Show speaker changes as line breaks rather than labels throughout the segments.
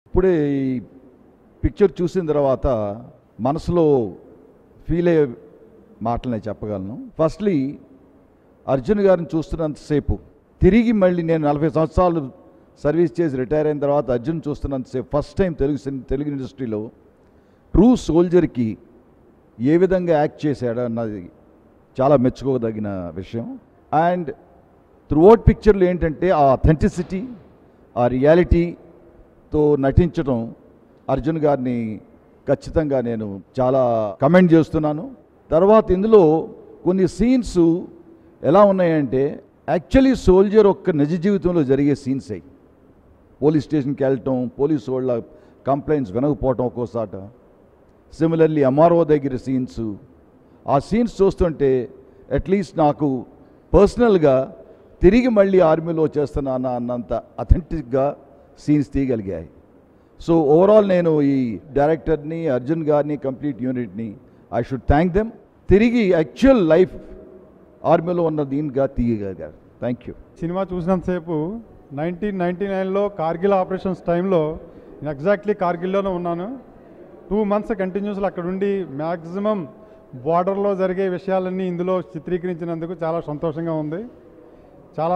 ఇప్పుడే ఈ పిక్చర్ చూసిన తర్వాత మనసులో ఫీల్ అయ్యే మాటలు నేను చెప్పగలను ఫస్ట్లీ అర్జున్ గారిని చూస్తున్నంతసేపు తిరిగి మళ్ళీ నేను నలభై సంవత్సరాలు సర్వీస్ చేసి రిటైర్ అయిన తర్వాత అర్జున్ చూస్తున్నంతసేపు ఫస్ట్ టైం తెలుగు సిన్- తెలుగు ఇండస్ట్రీలో ట్రూ సోల్జర్కి ఏ విధంగా యాక్ట్ చేశాడు అన్నది చాలా మెచ్చుకోదగిన విషయం అండ్ త్రూఅవుట్ పిక్చర్లో ఏంటంటే ఆ అథెంటిసిటీ ఆ రియాలిటీతో నటించడం అర్జున్ గారిని ఖచ్చితంగా నేను చాలా కమెంట్ చేస్తున్నాను తర్వాత ఇందులో కొన్ని సీన్స్ ఎలా ఉన్నాయంటే యాక్చువల్లీ సోల్జర్ ఒక్క నిజ జీవితంలో జరిగే సీన్స్ అయ్యి పోలీస్ స్టేషన్కి వెళ్ళటం పోలీస్ వాళ్ళ కంప్లైంట్స్ వినకపోవటం ఒక్కోసాట సిమిలర్లీ ఎంఆర్ఓ దగ్గర సీన్స్ ఆ సీన్స్ చూస్తుంటే అట్లీస్ట్ నాకు పర్సనల్గా తిరిగి మళ్ళీ ఆర్మీలో చేస్తున్నానా అన్నంత అథెంటిక్గా సీన్స్ తీయగలిగాయి సో ఓవరాల్ నేను ఈ డైరెక్టర్ని అర్జున్ గారిని కంప్లీట్ యూనిట్ని ఐ షుడ్ థ్యాంక్ దెమ్ తిరిగి యాక్చువల్ లైఫ్ ఆర్మీలో ఉన్న దీనిగా తీయగలిగారు థ్యాంక్ యూ
సినిమా చూసినంతసేపు నైన్టీన్ నైంటీ నైన్లో కార్గిల్ ఆపరేషన్స్ టైంలో నేను ఎగ్జాక్ట్లీ కార్గిల్లోనే ఉన్నాను టూ మంత్స్ కంటిన్యూస్లో అక్కడ ఉండి మ్యాక్సిమం బార్డర్లో జరిగే విషయాలన్నీ ఇందులో చిత్రీకరించినందుకు చాలా సంతోషంగా ఉంది చాలా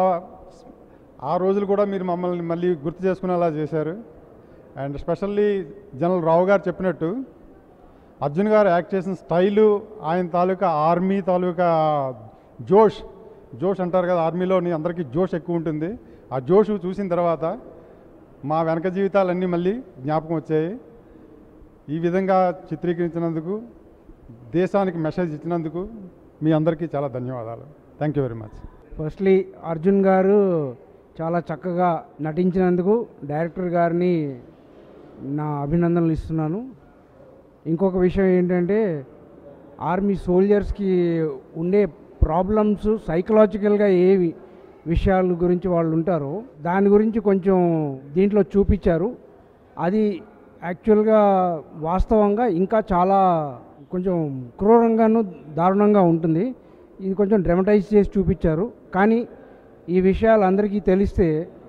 ఆ రోజులు కూడా మీరు మమ్మల్ని మళ్ళీ గుర్తు చేసుకునేలా చేశారు అండ్ స్పెషల్లీ జనరల్ రావు గారు చెప్పినట్టు అర్జున్ గారు యాక్ట్ చేసిన స్టైలు ఆయన తాలూకా ఆర్మీ తాలూకా జోష్ జోష్ అంటారు కదా ఆర్మీలోని అందరికీ జోష్ ఎక్కువ ఉంటుంది ఆ జోష్ చూసిన తర్వాత మా వెనక జీవితాలన్నీ మళ్ళీ జ్ఞాపకం వచ్చాయి ఈ విధంగా చిత్రీకరించినందుకు దేశానికి మెసేజ్ ఇచ్చినందుకు మీ అందరికీ చాలా ధన్యవాదాలు thank you very much
firstly Arjun garu చాలా చక్కగా నటించినందుకు డైరెక్టర్ గారిని నా అభినందనలు ఇస్తున్నాను ఇంకొక విషయం ఏంటంటే ఆర్మీ సోల్జర్స్కి ఉండే ప్రాబ్లమ్స్ సైకలాజికల్గా ఏవి విషయాల గురించి వాళ్ళు ఉంటారో దాని గురించి కొంచెం దీంట్లో చూపించారు అది యాక్చువల్గా వాస్తవంగా ఇంకా చాలా కొంచెం క్రూరంగాను దారుణంగా ఉంటుంది ఇది కొంచెం డ్రమటైజ్ చేసి చూపించారు కానీ ఈ విషయాలు అందరికీ తెలిస్తే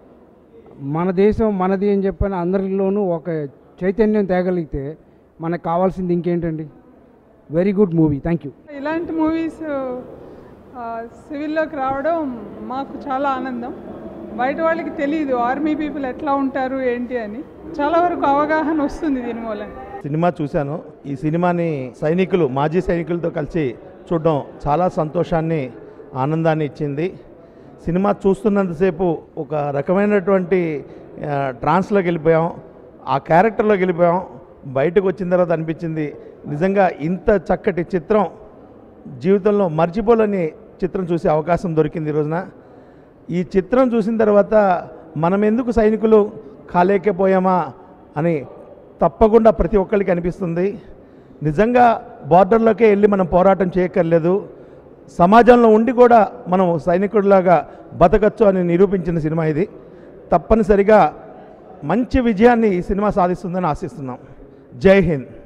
మన దేశం మనది అని చెప్పని అందరిలోనూ ఒక చైతన్యం తేగలిగితే మనకు కావాల్సింది ఇంకేంటండి very good movie thank you
ఇలాంటి మూవీస్ సివిల్లోకి రావడం మాకు చాలా ఆనందం బయట వాళ్ళకి తెలియదు ఆర్మీ పీపుల్ ఎట్లా ఉంటారు ఏంటి అని చాలా వరకు అవగాహన వస్తుంది దీని మూలంగా
సినిమా చూశాను ఈ సినిమాని సైనికులు మాజీ సైనికులతో కలిసి చూడడం చాలా సంతోషాన్ని ఆనందాన్ని ఇచ్చింది సినిమా చూస్తున్నంతసేపు ఒక రకమైనటువంటి ఆ, ట్రాన్స్లోకి వెళ్ళిపోయాం ఆ క్యారెక్టర్లోకి వెళ్ళిపోయాం బయటకు వచ్చిన తర్వాత అనిపించింది నిజంగా ఇంత చక్కటి చిత్రం జీవితంలో మర్చిపోలేని చిత్రం చూసే అవకాశం దొరికింది ఈ రోజున ఈ చిత్రం చూసిన తర్వాత మనం ఎందుకు సైనికులు కాలేకపోయామా అని తప్పకుండా ప్రతి ఒక్కరికి అనిపిస్తుంది నిజంగా బార్డర్లోకే వెళ్ళి మనం పోరాటం చేయక్కర్లేదు సమాజంలో ఉండి కూడా మనం సైనికుడిలాగా బతకచ్చు అని నిరూపించిన సినిమా ఇది తప్పనిసరిగా మంచి విజయాన్ని ఈ సినిమా సాధిస్తుందని ఆశిస్తున్నాం జై హింద్